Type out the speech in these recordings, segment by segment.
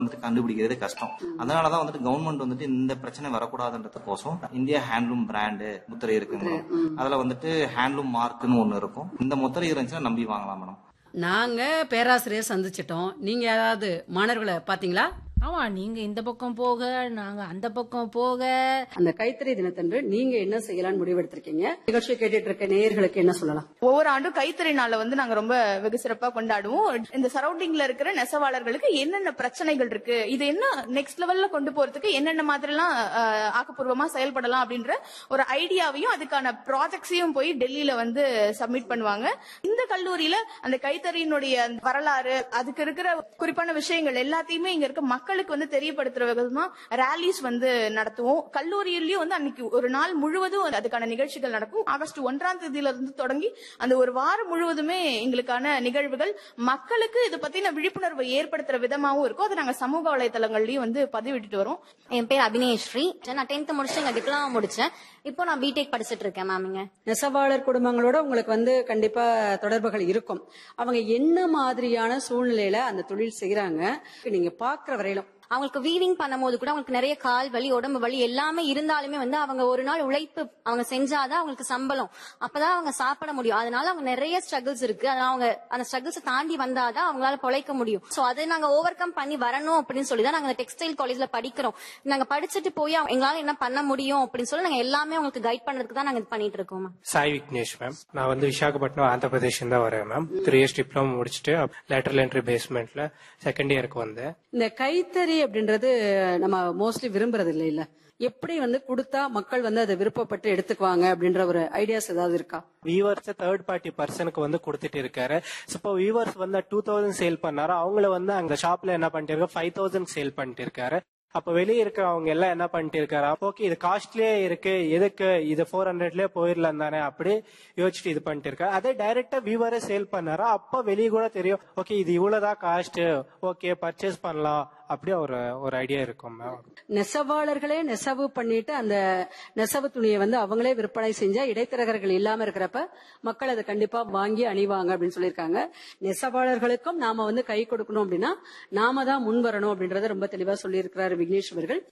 வந்துட்டு கண்டுபிடிக்கிறது கஷ்டம் அதனாலதான் வந்துட்டு கவர்மெண்ட் வந்துட்டு இந்த பிரச்சனை வரக்கூடாதுன்றதுக்கோசம் இந்தியா ஹேண்ட்லூம் பிராண்டு முத்திரை இருக்குங்க அதுல வந்துட்டு ஹேண்ட்லூம் மார்க்னு ஒண்ணு இருக்கும் இந்த முத்திரை இருந்துச்சுன்னா நம்பி வாங்கலாம் மேடம் நாங்க பேராசிரியர் சந்திச்சிட்டோம் நீங்க யாராவது மாணவர்களை பாத்தீங்களா ஆமா நீங்க இந்த பக்கம் போக நாங்க அந்த பக்கம் போக அந்த கைத்தறி தினத்தன்று நீங்க என்ன செய்யலாம்னு முடிவெடுத்திருக்கீங்க நிகழ்ச்சியை கேட்டுட்டு இருக்க நேயர்களுக்கு என்ன சொல்லலாம் ஒவ்வொரு ஆண்டும் கைத்தறி நாளை வந்து நாங்க ரொம்ப வெகு சிறப்பா கொண்டாடுவோம் இந்த சரௌண்டிங்ல இருக்கிற நெசவாளர்களுக்கு என்னென்ன பிரச்சனைகள் இருக்கு இது என்ன நெக்ஸ்ட் லெவல்ல கொண்டு போறதுக்கு என்னென்ன மாதிரி எல்லாம் ஆக்கப்பூர்வமா செயல்படலாம் அப்படின்ற ஒரு ஐடியாவையும் அதுக்கான ப்ராஜெக்ட்ஸையும் போய் டெல்லியில வந்து சப்மிட் பண்ணுவாங்க இந்த கல்லூரியில அந்த கைத்தறியினுடைய அந்த வரலாறு அதுக்கு இருக்கிற குறிப்பான விஷயங்கள் எல்லாத்தையுமே இங்க இருக்க மக்களுக்கு வந்து தெரியப்படுத்துற விதமா ரேலிஸ் வந்து நடத்துவோம் கல்லூரியிலயும் வந்து அன்னைக்கு ஒரு நாள் முழுவதும் அதுக்கான நிகழ்ச்சிகள் நடக்கும் ஆகஸ்ட் ஒன்றாம் தேதியில இருந்து தொடங்கி அந்த ஒரு வாரம் முழுவதுமே எங்களுக்கான நிகழ்வுகள் மக்களுக்கு இது பத்தின விழிப்புணர்வை ஏற்படுத்துற விதமாவும் இருக்கும் அதை நாங்க சமூக வலைதளங்கள்லயும் வந்து பதிவிட்டுட்டு வரோம் என் பேர் அபினேஸ்ரீ நான் டென்த் முடிச்சு இங்க டிப்ளமா முடிச்சேன் இப்போ நான் பிடெக் படிச்சிட்டு இருக்கேன் மேம் இங்க நெசவாளர் குடும்பங்களோட உங்களுக்கு வந்து கண்டிப்பா தொடர்புகள் இருக்கும் அவங்க என்ன மாதிரியான சூழ்நிலையில அந்த தொழில் செய்யறாங்க நீங்க பாக்குற வரையிலும் அவங்களுக்கு வீவிங் பண்ணும்போது கூட அவங்களுக்கு நிறைய கால் வலி உடம்பு வலி எல்லாமே இருந்தாலுமே வந்து அவங்க ஒரு நாள் உழைப்பு அவங்க செஞ்சாதான் அவங்களுக்கு சம்பளம் அப்பதான் அவங்க சாப்பிட முடியும் அதனால அவங்க நிறைய ஸ்ட்ரகிள்ஸ் இருக்கு அதனால அவங்க அந்த ஸ்ட்ரகிள்ஸ் தாண்டி வந்தாதான் அவங்களால பொழைக்க முடியும் சோ அதை நாங்க ஓவர் கம் பண்ணி வரணும் அப்படின்னு சொல்லி தான் நாங்க டெக்ஸ்டைல் காலேஜ்ல படிக்கிறோம் நாங்க படிச்சுட்டு போய் அவங்க- எங்களால என்ன பண்ண முடியும் அப்படின்னு சொல்லி நாங்க எல்லாமே அவங்களுக்கு கைட் பண்றதுக்கு தான் நாங்க இது பண்ணிட்டு இருக்கோம் ma'am. சாய் விக்னேஷ் மேம் நான் வந்து விசாகப்பட்டினம் ஆந்திர பிரதேஷ் தான் வரேன் மேம் த்ரீ இயர்ஸ் டிப்ளமோ முடிச்சுட்டு லேட்டரல் என்ட்ரி பேஸ்மெண்ட்ல செகண்ட் இயருக்கு வந்தேன் இந்த கைத்தறி அப்படின்றது நம்ம மோஸ்ட்லி விரும்புறது இல்ல இல்ல எப்படி வந்து கொடுத்தா மக்கள் வந்து அதை விருப்பப்பட்டு எடுத்துக்குவாங்க அப்படின்ற ஒரு ஐடியாஸ் ஏதாவது இருக்கா வியூவர்ஸ் தேர்ட் பார்ட்டி பர்சனுக்கு வந்து கொடுத்துட்டு இருக்காரு So, இப்போ வியூவர்ஸ் வந்து டூ தௌசண்ட் சேல் பண்ணாரோ அவங்கள வந்து அந்த ஷாப்ல என்ன பண்ணிட்டு இருக்காரு ஃபைவ் தௌசண்ட் சேல் பண்ணிட்டு இருக்காரு அப்ப வெளியே இருக்கிறவங்க எல்லாம் என்ன பண்ணிட்டு இருக்காரு ஓகே இது காஸ்ட்லியே இருக்கு எதுக்கு இது ஃபோர் ஹண்ட்ரட்லயே போயிடலாம் தானே அப்படி யோசிச்சுட்டு இது பண்ணிட்டு இருக்காரு அதே டைரக்டா வியூவரே சேல் பண்ணாரோ அப்ப வெளியே கூட தெரியும் ஓகே இது இவ்வளவுதான் காஸ்ட் ஓகே பர்ச்சேஸ் பண்ணலாம் அப்படி ஒரு ஒரு ஐடியா இருக்கும் மேம் நெசவாளர்களே நெசவு பண்ணிட்டு அந்த நெசவு துணியை வந்து அவங்களே விற்பனை செஞ்சா இடைத்தரகர்கள் இல்லாம இருக்கிறப்ப மக்கள் அதை கண்டிப்பா வாங்கி அணிவாங்க அப்படின்னு சொல்லியிருக்காங்க நெசவாளர்களுக்கும் நாம வந்து கை கொடுக்கணும் அப்படின்னா நாம தான் முன் வரணும் அப்படின்றத ரொம்ப தெளிவா சொல்லியிருக்கிறாரு விக்னேஷ் அவர்கள்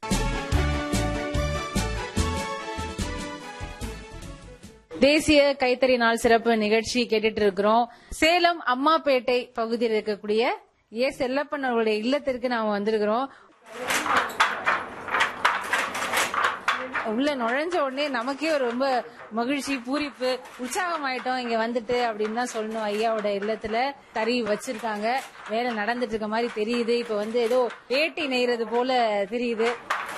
தேசிய கைத்தறி நாள் சிறப்பு நிகழ்ச்சி கேட்டுட்டு இருக்கிறோம் சேலம் அம்மாப்பேட்டை பகுதியில் இருக்கக்கூடிய ஏ செல்லப்பன் அவர்களுடைய இல்லத்திற்கு நாம வந்திருக்கிறோம் உள்ள நுழைஞ்ச உடனே நமக்கே ஒரு ரொம்ப மகிழ்ச்சி பூரிப்பு உற்சாகம் ஆயிட்டோம் இங்க வந்துட்டு அப்படின்னு தான் சொல்லணும் ஐயாவோட இல்லத்துல தறி வச்சிருக்காங்க வேலை நடந்துட்டு இருக்க மாதிரி தெரியுது இப்ப வந்து ஏதோ வேட்டி நெய்யறது போல தெரியுது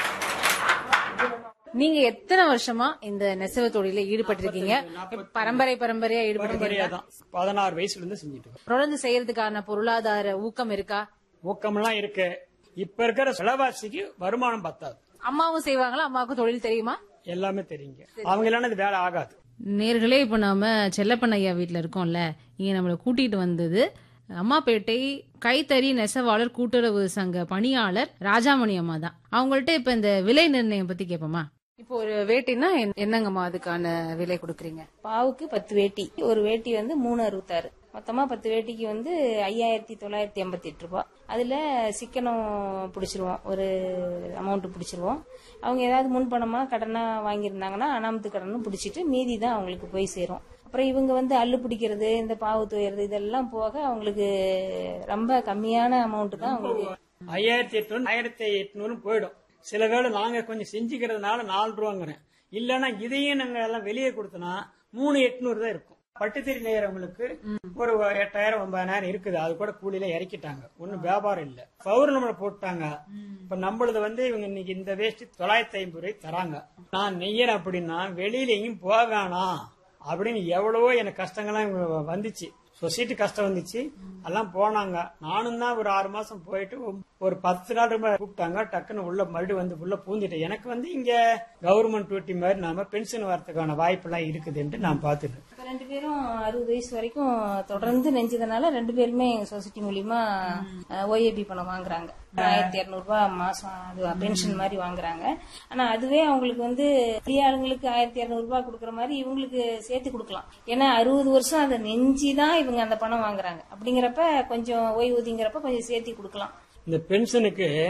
நீங்க எத்தனை வருஷமா இந்த நெசவு தொழில ஈடுபட்டிருக்கீங்க பரம்பரை பரம்பரையா ஈடுபட்டிருக்கீங்க தான் பதினாறு வயசுல இருந்து செஞ்சுட்டு இருக்கோம். தொடர்ந்து செய்யறதுக்கான பொருளாதார ஊக்கம் இருக்கா ஊக்கமெல்லாம் இருக்கு இப்ப இருக்கிற விலைவாசிக்கு வருமானம் பத்தாது அம்மாவும் செய்வாங்களா அம்மாவுக்கும் தொழில் தெரியுமா எல்லாமே தெரியுங்க அவங்க இல்லைன்னா இது வேலை ஆகாது நேர்களே இப்ப நாம செல்லப்பன் ஐயா வீட்டுல இருக்கோம்ல இங்க நம்மள கூட்டிட்டு வந்தது அம்மாப்பேட்டை கைத்தறி நெசவாளர் கூட்டுறவு சங்க பணியாளர் ராஜாமணி அம்மா தான் அவங்கள்ட்ட இப்ப இந்த விலை நிர்ணயம் பத்தி கேட்போமா இப்போ ஒரு வேட்டினா என்- என்னங்கம்மா அதுக்கான விலை கொடுக்குறீங்க பாவுக்கு பத்து வேட்டி ஒரு வேட்டி வந்து மூணு அறுபத்தாறு மொத்தமா பத்து வேட்டிக்கு வந்து ஐயாயிரத்தி தொள்ளாயிரத்தி எண்பத்தி எட்டு ரூபாய் அதுல சிக்கனம் பிடிச்சிருவோம் ஒரு அமௌண்ட் பிடிச்சிருவோம் அவங்க ஏதாவது முன்பணமா கடனா வாங்கியிருந்தாங்கன்னா அனாமத்து கடனும் பிடிச்சிட்டு மீதி தான் அவங்களுக்கு போய் சேரும் அப்புறம் இவங்க வந்து அள்ளு பிடிக்கிறது இந்த பாவு துயறது இதெல்லாம் போக அவங்களுக்கு ரொம்ப கம்மியான அமௌண்ட் தான் அவங்களுக்கு ஐயாயிரத்தி எட்நூறு ஆயிரத்தி எட்நூறு போயிடும் சில வேளை நாங்க கொஞ்சம் செஞ்சுக்கிறதுனால நாலு ரூபாங்கிறேன் இல்லைன்னா இதையும் நாங்க எல்லாம் வெளியே கொடுத்தோம்னா மூணு எட்நூறு தான் இருக்கும் பட்டுத்தறி நெய்யறவங்களுக்கு ஒரு எட்டாயிரம் ஒன்பதாயிரம் இருக்குது அது கூட கூலியில இறக்கிட்டாங்க ஒன்னும் வியாபாரம் இல்ல பௌர்ணமில போட்டாங்க இப்ப நம்மளது வந்து இவங்க இன்னைக்கு இந்த வேஷ்டி தொள்ளாயிரத்தி ஐம்பது ரூபாய் தராங்க நான் நெய்யறேன் அப்படின்னா வெளியில எங்கேயும் போக வேணாம் அப்படின்னு எவ்வளவோ எனக்கு கஷ்டங்கள்லாம் இவங்க வந்துச்சு சொசைட்டி கஷ்டம் வந்துச்சு எல்லாம் போனாங்க நானும் தான் ஒரு ஆறு மாசம் போயிட்டு ஒரு- ஒரு பத்து நாள் ரொம்ப கூப்பிட்டாங்க டக்குன்னு உள்ள மறுபடியும் வந்து உள்ள பூந்துட்டேன் எனக்கு வந்து இங்க கவர்மெண்ட் டியூட்டி மாதிரி நாம பென்ஷன் வரதுக்கான வாய்ப்பெல்லாம் இருக்குதுன்ட்டு நான் பார்த்துட்டேன் இப்ப ரெண்டு பேரும் அறுபது வயசு வரைக்கும் தொடர்ந்து நெஞ்சதுனால ரெண்டு பேருமே சொசைட்டி மூலியமா ஓஏபி பணம் வாங்குறாங்க ஆயிரத்தி இருநூறு ரூபாய் மாசம் அது பென்ஷன் மாதிரி வாங்குறாங்க ஆனா அதுவே அவங்களுக்கு வந்து பெரிய ஆளுங்களுக்கு ஆயிரத்தி இருநூறு ரூபாய் கொடுக்கற மாதிரி இவங்களுக்கு சேர்த்து கொடுக்கலாம் ஏன்னா அறுபது வருஷம் அதை நெஞ்சி தான் இவங்க அந்த பணம் வாங்குறாங்க அப்படிங்கிறப்ப கொஞ்சம் ஓய்வூதிங்கிறப்ப கொஞ்சம் சேர்த்து கொடுக்கலாம் இந்த பென்ஷனுக்கு